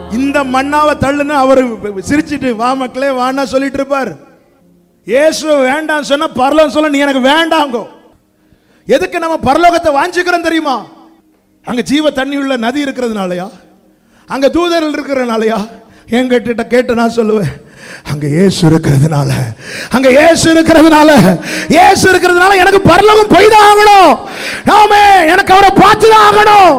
இந்த மண்ணாவை தள்ளுன்னு அவர் சிரிச்சிட்டு வா மக்களே வான்னா சொல்லிட்டு இருப்பார் இயேசு வேண்டாம் சொன்னா பரலோகம் சொல்ல நீ எனக்கு வேண்டாங்கோ எதுக்கு நம்ம பரலோகத்தை வாஞ்சிக்கிறோம் தெரியுமா அங்க ஜீவ தண்ணி உள்ள நதி இருக்கிறதுனாலயா அங்க தூதர்கள் இருக்கிறதுனாலயா என்கிட்ட கேட்டு நான் சொல்லுவேன் அங்க இயேசு இருக்கிறதுனால அங்க இயேசு இருக்கிறதுனால இயேசு இருக்கிறதுனால எனக்கு பரலோகம் போய் தான் ஆகணும் நாமே எனக்கு அவரை பார்த்து தான் ஆகணும்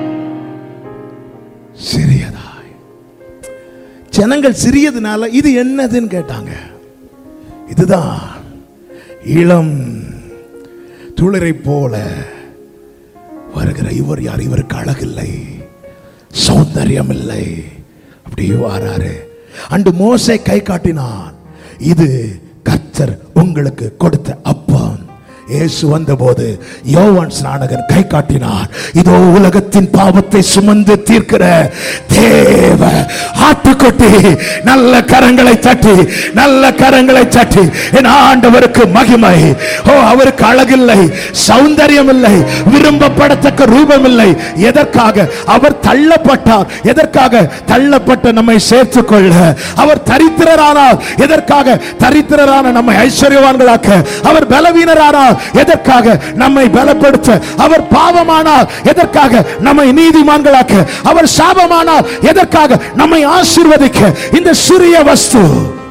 சிறியதாய் ஜனங்கள் சிறியதுனால இது என்னதுன்னு கேட்டாங்க இதுதான் இளம் துளிரை போல வருகிற இவர் யார் இவருக்கு அழகில்லை சௌந்தரியம் இல்லை அப்படியே வாராரு அண்டு மோசை கை காட்டினான் இது கர்த்தர் உங்களுக்கு கொடுத்த அப்பம் இயேசு வந்தபோது யோவான் ஸ்நானகன் கை காட்டினார் இதோ உலகத்தின் பாவத்தை சுமந்து தீர்க்கிற தேவ ஆட்டுக்குட்டி நல்ல கரங்களை தட்டி நல்ல கரங்களை தட்டி என் ஆண்டவருக்கு மகிமை ஓ அவருக்கு அழகில்லை சௌந்தரியம் இல்லை விரும்பப்படத்தக்க ரூபம் இல்லை எதற்காக அவர் தள்ளப்பட்டார் எதற்காக தள்ளப்பட்ட நம்மை சேர்த்துக் கொள்ள அவர் தரித்திரரானார் எதற்காக தரித்திரரான நம்மை ஐஸ்வர்யவான்களாக்க அவர் பலவீனரானார் எதற்காக நம்மை பலப்படுத்த அவர் பாவமானார் எதற்காக நம்மை நீதிமான்களாக்க அவர் சாபமானார் எதற்காக நம்மை ஆசீர்வதிக்க இந்த சிறிய வஸ்து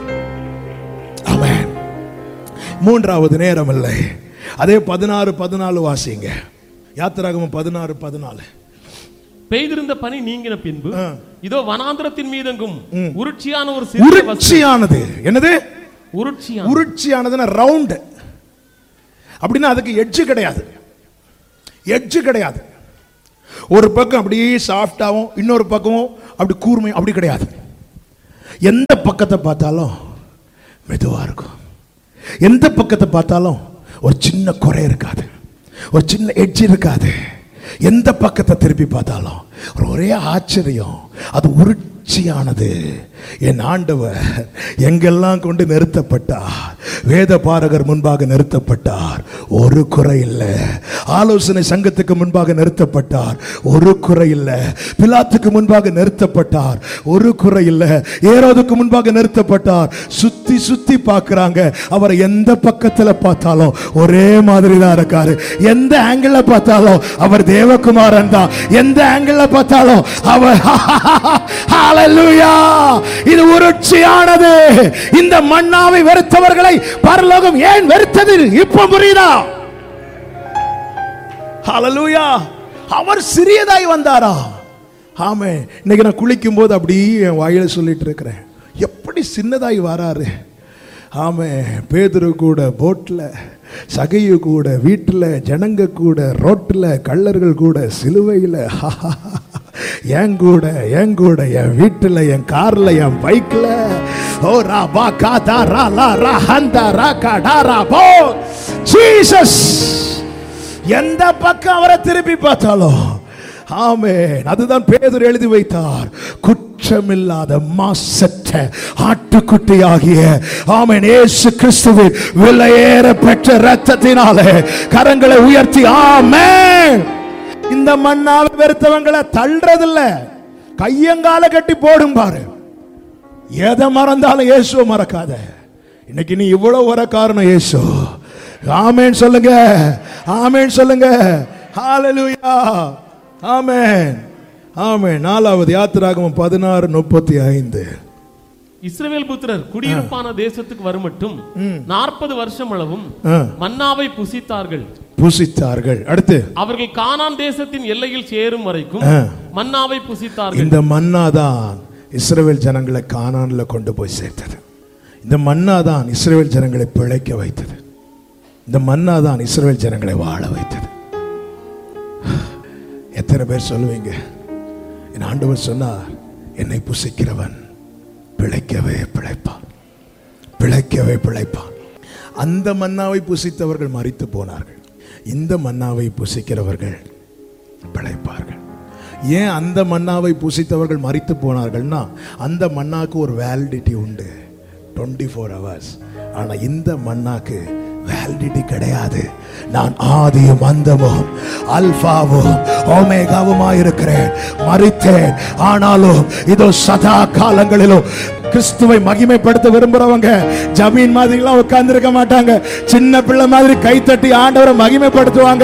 ஆமென் மூன்றாவது நேரம் இல்லை அதே பதினாறு பதினாலு வாசிங்க யாத்திராகமம் பதினாறு பதினாலு பெய்திருந்த பனி நீங்கின பின்பு ஆ. இதோ வனாந்திரத்தின் மீதெங்கும் உருட்சியான ஒரு சிறிய வஸ்து உருட்சியானது என்னது உருட்சியான உருட்சியானதுன்னா ரவுண்டு அப்படின்னா அதுக்கு எட்ஜு கிடையாது எட்ஜு கிடையாது ஒரு பக்கம் அப்படியே சாஃப்டாகவும் இன்னொரு பக்கமும் அப்படி கூர்மை அப்படி கிடையாது எந்த பக்கத்தை பார்த்தாலும் மெதுவாக இருக்கும் எந்த பக்கத்தை பார்த்தாலும் ஒரு சின்ன குறை இருக்காது ஒரு சின்ன எட்ஜ் இருக்காது எந்த பக்கத்தை திருப்பி பார்த்தாலும் ஒரு ஒரே ஆச்சரியம் அது உருட்சியானது என் ஆண்டவர் எங்கெல்லாம் கொண்டு நிறுத்தப்பட்டார் வேத பாரகர் முன்பாக நிறுத்தப்பட்டார் ஒரு குறை இல்லை ஆலோசனை சங்கத்துக்கு முன்பாக நிறுத்தப்பட்டார் ஒரு குறை இல்லை பிலாத்துக்கு முன்பாக நிறுத்தப்பட்டார் ஒரு குறை இல்லை ஏரோதுக்கு முன்பாக நிறுத்தப்பட்டார் சுத்தி சுத்தி பார்க்கறாங்க அவர் எந்த பக்கத்துல பார்த்தாலும் ஒரே மாதிரி தான் இருக்காரு எந்த ஆங்கிள் பார்த்தாலும் அவர் தேவகுமாரன் தான் எந்த ஆங்கிள் பார்த்தாலும் அவர் ஹalleluya இது உருட்சியானது இந்த மண்ணாவை வெறுத்தவர்களை பரலோகம் ஏன் வெறுத்தது இப்ப புரியுதா ஹalleluya அவர் சிறியதாய் வந்தாரா ஆமே இன்னைக்கு நான் குளிக்கும் போது அப்படியே என் வாயில சொல்லிட்டு இருக்கிறேன் எப்படி சின்னதாய் வராரு ஆமே பேதுரு கூட போட்ல சகையு கூட வீட்டில் ஜனங்க கூட ரோட்டில் கள்ளர்கள் கூட சிலுவையில் என் கூட என் கூட என் வீட்டில் என் கார்ல என் பைக்ல ஓ ரா பா கா தா ரா லா ரா ஹந்தா ரா கா டா ரா போ ஜீசஸ் எந்த பக்கம் அவரை திருப்பி பார்த்தாலும் ஆமென் அதுதான் பேதுரு எழுதி வைத்தார் குற்றமில்லாத மாசற்ற ஆட்டுக்குட்டியாகிய ஆமென் இயேசு கிறிஸ்துவின் விலையேற பெற்ற ரத்தத்தினாலே கரங்களை உயர்த்தி ஆமென் இந்த மண்ணால் வெறுத்தவங்களை தள்ளுறதில்ல கையங்கால கட்டி போடும் பாரு எதை மறந்தாலும் இயேசுவை மறக்காத இன்னைக்கு நீ இவ்வளவு வர காரணம் இயேசு ஆமென் சொல்லுங்க ஆமென் சொல்லுங்க ஹalleluya ஆமென் ஆமென் நாலாவது யாத்திராகமம் பதினாறு முப்பத்தி ஐந்து இஸ்ரவேல் புத்திரர் குடியிருப்பான தேசத்துக்கு வருமட்டும் நாற்பது வருஷம் அளவும் ஆ. மன்னாவை புசித்தார்கள் புசித்தார்கள் அடுத்து அவர்கள் கானான் தேசத்தின் எல்லையில் சேரும் வரைக்கும் ஆ. மன்னாவை புசித்தார்கள் இந்த மன்னா தான் இஸ்ரவேல் ஜனங்களை கானான்ல கொண்டு போய் சேர்த்தது இந்த மன்னா தான் இஸ்ரவேல் ஜனங்களை பிழைக்க வைத்தது இந்த மன்னா தான் இஸ்ரவேல் ஜனங்களை வாழ வைத்தது எத்தனை பேர் சொல்லுவீங்க என் ஆண்டவர் சொன்னார் என்னை புசிக்கிறவன் பிழைக்கவே பிழைப்பான் பிழைக்கவே பிழைப்பான் அந்த மன்னாவை புசித்தவர்கள் மறித்து போனார்கள் இந்த மன்னாவை புசிக்கிறவர்கள் பிழைப்பார்கள் ஏன் அந்த மன்னாவை புசித்தவர்கள் மறித்து போனார்கள்னா அந்த மன்னாக்கு ஒரு வேலிடிட்டி உண்டு டுவெண்ட்டி ஃபோர் ஹவர்ஸ் ஆனால் இந்த மன்னாக்கு வேலிடிட்டி கிடையாது நான் ஆதியும் அந்தமும் அல்பாவும் ஓமேகாவுமா இருக்கிறேன் மறித்தேன் ஆனாலும் இதோ சதா காலங்களிலும் கிறிஸ்துவை மகிமைப்படுத்த விரும்புறவங்க ஜமீன் மாதிரிலாம் உட்கார்ந்து இருக்க மாட்டாங்க சின்ன பிள்ளை மாதிரி கைத்தட்டி ஆண்டவரை மகிமைப்படுத்துவாங்க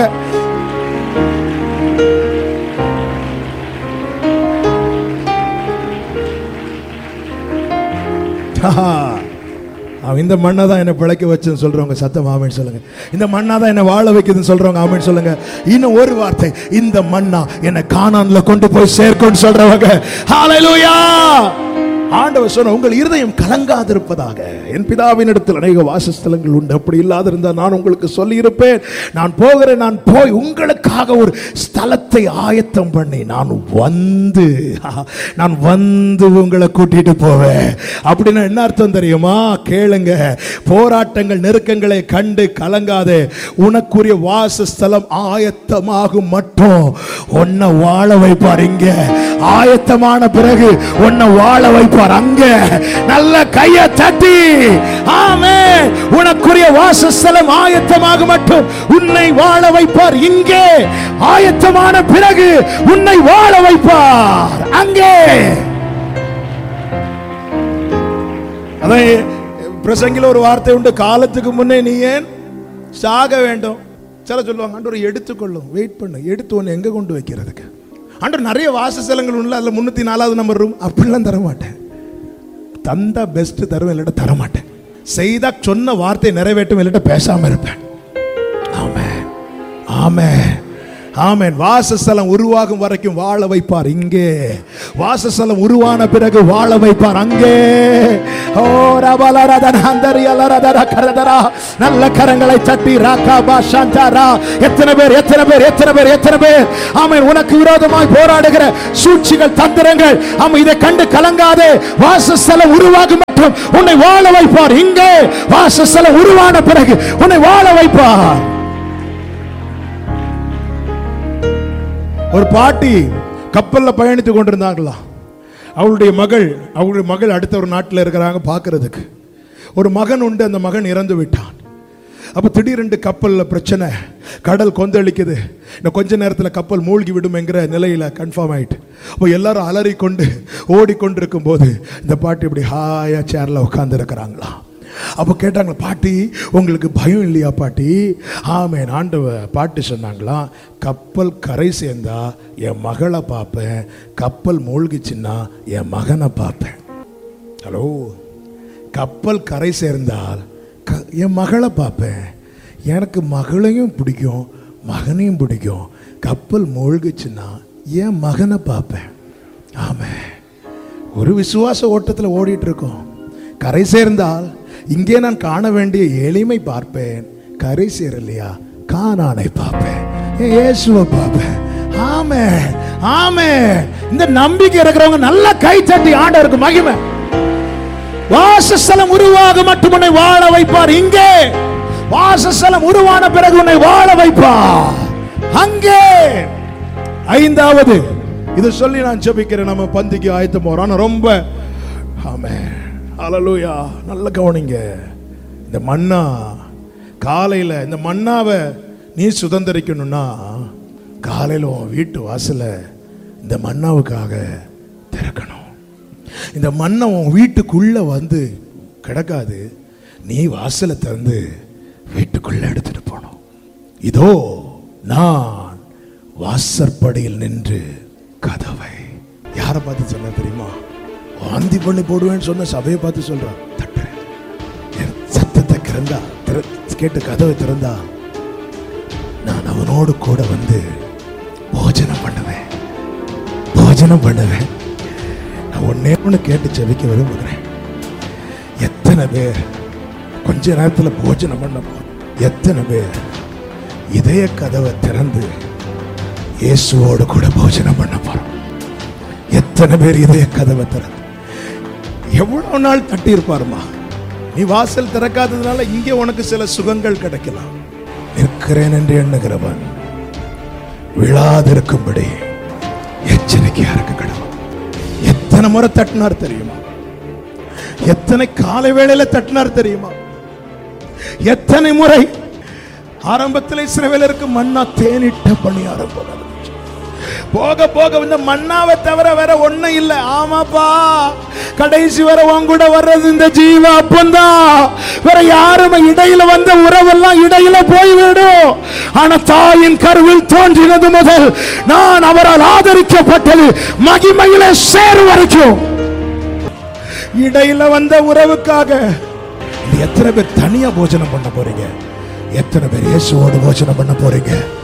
ஆஹா. அவன் இந்த மண்ணை தான் என்னை பிழைக்க வச்சுன்னு சொல்றவங்க சத்தம் ஆமேன்னு சொல்லுங்க இந்த மண்ணா தான் என்னை வாழ வைக்குதுன்னு சொல்றவங்க ஆமேன்னு சொல்லுங்க இன்னும் ஒரு வார்த்தை இந்த மண்ணா என்னை காணான்ல கொண்டு போய் சேர்க்கும்னு சொல்றவங்க ஹalleluya ஆண்டவர் சொன்ன உங்கள் இருதயம் கலங்காதிருப்பதாக என் பிதாவின் இடத்தில் அநேக வாசஸ்தலங்கள் உண்டு அப்படி இல்லாதிருந்தால் நான் உங்களுக்கு சொல்லி இருப்பேன் நான் போகிறேன் நான் போய் உங்களுக்காக ஒரு ஸ்தலத்தை ஆயத்தம் பண்ணி நான் வந்து நான் வந்து உங்களை கூட்டிட்டு போவேன் அப்படின்னா என்ன அர்த்தம் தெரியுமா கேளுங்க போராட்டங்கள் நெருக்கங்களை கண்டு கலங்காதே உனக்குரிய வாசஸ்தலம் ஆயத்தமாகும் மட்டும் உன்னை வாழ வைப்பார் இங்க ஆயத்தமான பிறகு உன்னை வாழ வைப்பார் அங்க நல்ல கைய தட்டி ஆமே உனக்குரிய வாசஸ்தலம் ஆயத்தமாக மட்டும் உன்னை வாழ வைப்பார் இங்கே ஆயத்தமான பிறகு உன்னை வாழ வைப்பார் அங்கே அதான் பிரசங்கில ஒரு வார்த்தை உண்டு காலத்துக்கு முன்னே நீ ஏன் சாக வேண்டும் சில சொல்லுவாங்க ஆண்டவர் எடுத்துக்கொள்ளும் வெயிட் பண்ணு எடுத்து ஒன்று எங்க கொண்டு வைக்கிறதுக்கு ஆண்டவர் நிறைய வாசஸ்தலங்கள் உள்ள அதில் முன்னூத்தி நாலாவது நம்பர் ரூம் அப்படிலாம் தர மாட்டேன் தந்தா பெஸ்ட் தருவேன் இல்லாட்ட தர மாட்டேன் செய்தா சொன்ன வார்த்தை நிறைவேற்றும் இல்லாட்ட பேசாம இருப்பேன் ஆமென் ஆமென் ஆமென் வாசஸ்தலம் உருவாகும் வரைக்கும் வாழ வைப்பார் இங்கே வாசஸ்தலம் உருவான பிறகு வாழ வைப்பார் அங்கே ஓ ரபலரதன அந்தரியலரதர கரதரா நல்ல கரங்களை தட்டி ராக்கா பாஷாந்தாரா எத்தனை பேர் எத்தனை பேர் எத்தனை பேர் எத்தனை பேர் ஆமென் உனக்கு விரோதமாய் போராடுகிற சூழ்ச்சிகள் தந்திரங்கள் ஆமா இதை கண்டு கலங்காதே வாசஸ்தலம் உருவாகும் மட்டும் உன்னை வாழ வைப்பார் இங்கே வாசஸ்தலம் உருவான பிறகு உன்னை வாழ வைப்பார் ஒரு பாட்டி கப்பல்ல பயணித்து கொண்டிருந்தாங்களாம் அவளுடைய மகள் அவளுடைய மகள் அடுத்த ஒரு நாட்டில் இருக்கிறாங்க பார்க்கறதுக்கு ஒரு மகன் உண்டு அந்த மகன் இறந்து விட்டான் அப்போ திடீரென்று கப்பலில் பிரச்சனை கடல் கொந்தளிக்குது இன்னும் கொஞ்ச நேரத்தில் கப்பல் மூழ்கி விடும் என்கிற நிலையில் கன்ஃபார்ம் ஆயிட்டு அப்போ எல்லாரும் அலறிக்கொண்டு ஓடிக்கொண்டிருக்கும் போது இந்த பாட்டி இப்படி ஹாயா சேரில் உட்கார்ந்து இருக்கிறாங்களாம் அப்போ கேட்டாங்க பாட்டி உங்களுக்கு பயம் இல்லையா பாட்டி ஆமேன் ஆண்டவ பாட்டி சொன்னாங்களாம் கப்பல் கரை சேர்ந்தா என் மகளை பார்ப்பேன் கப்பல் மூழ்கிச்சுன்னா என் மகனை பார்ப்பேன் ஹலோ கப்பல் கரை சேர்ந்தால் க- என் மகளை பார்ப்பேன் எனக்கு மகளையும் பிடிக்கும் மகனையும் பிடிக்கும் கப்பல் மூழ்கிச்சுன்னா என் மகனை பார்ப்பேன் ஆமென் ஒரு விசுவாச ஓட்டத்தில் ஓடிட்டு இருக்கோம் கரை சேர்ந்தால் இங்கே நான் காண வேண்டிய எளிமை பார்ப்பேன் கரை சேரலையா காணானை பார்ப்பேன் என் இயேசுவை பார்ப்பேன் ஆமே ஆமே இந்த நம்பிக்கை இருக்கிறவங்க நல்லா கை தட்டி ஆண்டவருக்கு மகிமை வாசஸ்தலம் உருவாக மட்டும் உன்னை வாழ வைப்பார் இங்கே வாசஸ்தலம் உருவான பிறகு உன்னை வாழ வைப்பார் அங்கே ஐந்தாவது இதை சொல்லி நான் ஜெபிக்கிறேன் நம்ம பந்திக்கு ஆயத்தம் போறோம் ஆனா ரொம்ப ஆமே அலலூயா நல்ல கவனிங்க இந்த மண்ணா காலையில இந்த மண்ணாவை நீ சுதந்திரிக்கணும்னா காலையில உன் வீட்டு வாசல இந்த மண்ணாவுக்காக திறக்கணும் இந்த மண்ணை உன் வீட்டுக்குள்ள வந்து கிடக்காது நீ வாசலை திறந்து வீட்டுக்குள்ள எடுத்துட்டு போகணும் இதோ நான் வாசற்படியில் நின்று கதவை யாரை பார்த்து சொன்ன தெரியுமா வாந்தி பண்ணி போடுவேன்னு சொன்ன சபையை பார்த்து சொல்றான் தட்டுறேன் என் சத்தத்தை திறந்தா திற- கேட்டு கதவை திறந்தா நான் அவனோடு கூட வந்து போஜனம் பண்ணுவேன் போஜனம் பண்ணுவேன் நான் ஒன்னே ஒன்று கேட்டு செவிக்க விரும்புகிறேன் எத்தனை பேர் கொஞ்ச நேரத்தில் போஜனம் பண்ண போறோம் எத்தனை பேர் இதய கதவை திறந்து இயேசுவோடு கூட போஜனம் பண்ண போறோம் எத்தனை பேர் இதய கதவை திறந்து எவ்வளவு நாள் தட்டி இருப்பாருமா நீ வாசல் திறக்காததுனால இங்கே உனக்கு சில சுகங்கள் கிடைக்கலாம் நிற்கிறேன் என்று எண்ணுகிறவன் விழாதிருக்கும்படி எச்சரிக்கையா இருக்க கடவுள் எத்தனை முறை தட்டினார் தெரியுமா எத்தனை காலை வேளையில தட்டினார் தெரியுமா எத்தனை முறை ஆரம்பத்தில் இஸ்ரவேலருக்கு மன்னா தேனிட்ட பணி ஆரம்பம் போக போக இந்த மன்னாவை தவிர வேற ஒண்ணும் இல்ல ஆமாப்பா கடைசி வரை உன் கூட வர்றது இந்த ஜீவ அப்பந்தான் வேற யாருமே இடையில வந்த உறவெல்லாம் இடையில போய்விடும் ஆனா தாயின் கருவில் தோன்றினது முதல் நான் அவரால் ஆதரிக்கப்பட்டது மகிமையில சேரும் வரைக்கும் இடையில வந்த உறவுக்காக இது எத்தனை பேர் தனியா போஜனம் பண்ண போறீங்க எத்தனை பேர் இயேசுவோடு போஜனம் பண்ண போறீங்க